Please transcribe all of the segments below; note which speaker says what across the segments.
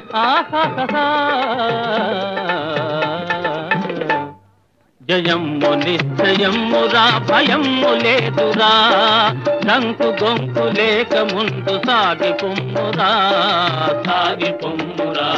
Speaker 1: ఆహాహా. జయమ్ము నిశ్చయమ్మురా భయమ్ము లేదురా దంకు గొంకు లేక ముందు సాగి పొమ్మురా సాగి పొమ్మురా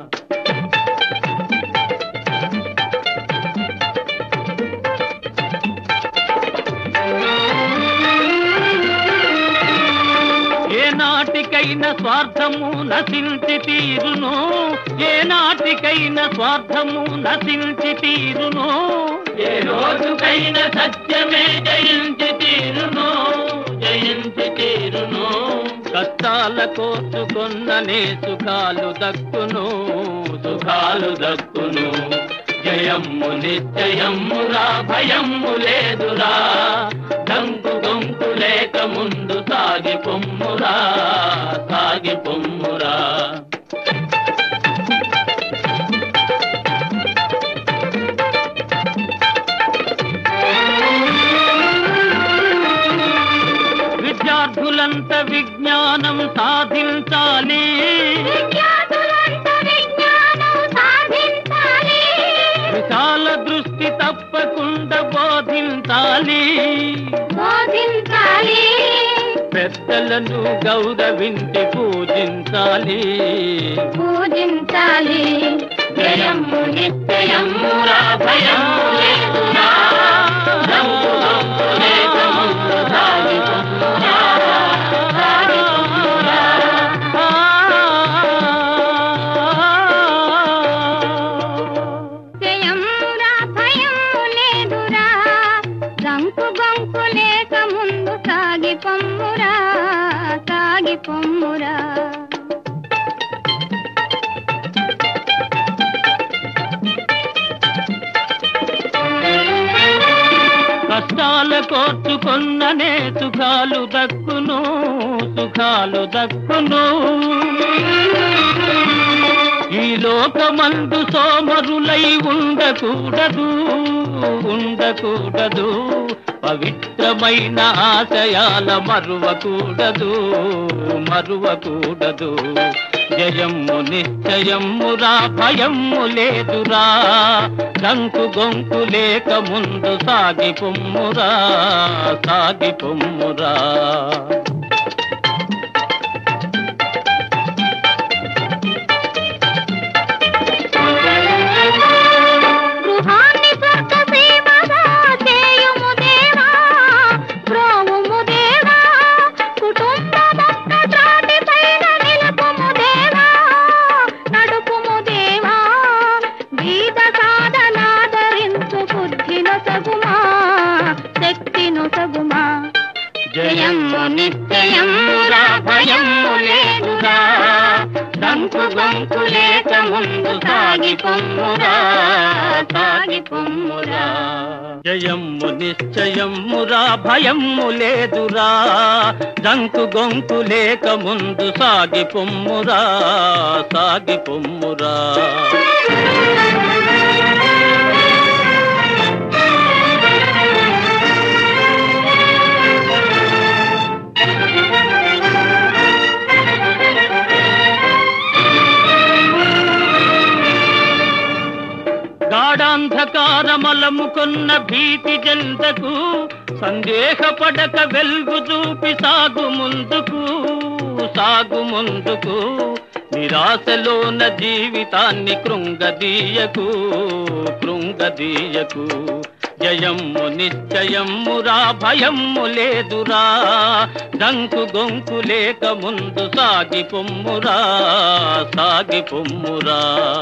Speaker 1: ఏ నాటికైనా స్వార్థము నశించి తీరును ఏ నాటికైనా స్వార్థము నశించి తీరును ఏ రోజుకైనా సత్యమే జయించి తీరును జయించి తీరును కష్టాల కోసుకొన్ననే సుఖాలు దక్కును సుఖాలు దక్కును జయమ్ము నిశ్చయమ్మురా భయమ్ము లేదురా దంకు గొంకు లేక ముందు సాగి పొమ్మురా సాగి పొమ్మురా విద్యార్థులంత విజ్ఞానం సాధించాలి
Speaker 2: విద్యార్థులంత విజ్ఞానం సాధించాలి.
Speaker 1: విశాల దృష్టి తప్పకుండా బోధించాలి
Speaker 2: బోధించాలి.
Speaker 1: పెద్దలను గౌరవించి పూజించాలి
Speaker 2: పూజించాలి జయము నిత్యయమురా భయము లేదురా. దంకు గొంకు లేక ముందు సాగి పొమ్మురా. సాగి పొమ్మురా. జయమురా భయము లేదురా రంకు గొంకు లేక ముందు సాగి పొమ్మురా సాగి పొమ్మురా
Speaker 1: కష్టాల కోర్చుకొన్ననే సుఖాలు దక్కును సుఖాలు దక్కును ఈ లోకమందు సోమరులై ఉండకూడదు ఉండకూడదు పవిత్రమైన ఆశయాల మరువకూడదు మరువకూడదు జయమ్ము నిశ్చయమ్మురా భయమ్ము లేదురా దంకు గొంకు లేక ముందు సాగి పొమ్మురా సాగి పొమ్మురా
Speaker 2: గృహాన్ని స్వర్గ సేవగా చేయుము దేవా ప్రోవుము దేవా కుటుంబమంత త్రాటి పైన నిలుపుము దేవా నడుపుము దేవా గీత సాధనాదరించు బుద్ధిను సగుమా శక్తిను సగుమా జయము నిత్యయమురా భయము లేదురా దంకు గొంకు లేక ముందు సాగి పొమ్మురా సాగి పొమ్మురా
Speaker 1: జయమ్ము నిశ్చయమ్మురా భయమ్ము లేదురా దంకు గొంకు లేక ముందు సాగి పొమ్మురా సాగి పొమ్మురా గాఢాంధకారమలము కొన్న భీతి జంతకు సందేహపడక వెలుగు చూపి సాగు ముందుకు సాగు ముందుకు నిరాశలోన జీవితాన్ని కృంగదీయకు కృంగదీయకు జయమ్ము నిశ్చయమ్మురా భయమ్ము లేదురా దంకు గొంకు లేక ముందు సాగి పొమ్మురా సాగి పొమ్మురా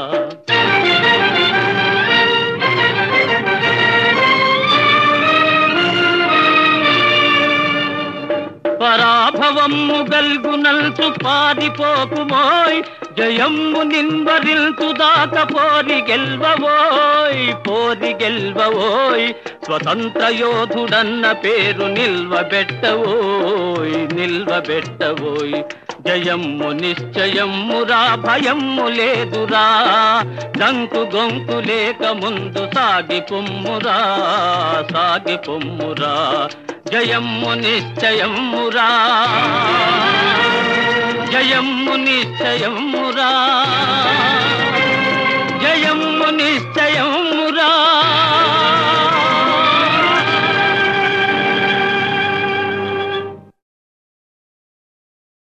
Speaker 1: పరాభవమ్ము గల్గునల్సు పారిపోకుమోయ్ జయమ్ము నిన్వరిల్తు దాక పోరి గెల్వవోయ్ పోరి గెల్వవోయ్ స్వతంత్ర యోధుడన్న పేరు నిల్వబెట్టవోయ్ నిల్వబెట్టవోయ్ జయమ్ము నిశ్చయమ్మురా భయమ్ము లేదురా దంకు గొంకు లేక ముందు సాగి పొమ్మురా సాగి పొమ్మురా జయమ్ము నిశ్చయమ్మురా జయమ్ము నిశ్చయమురా జయమ్ము నిశ్చయ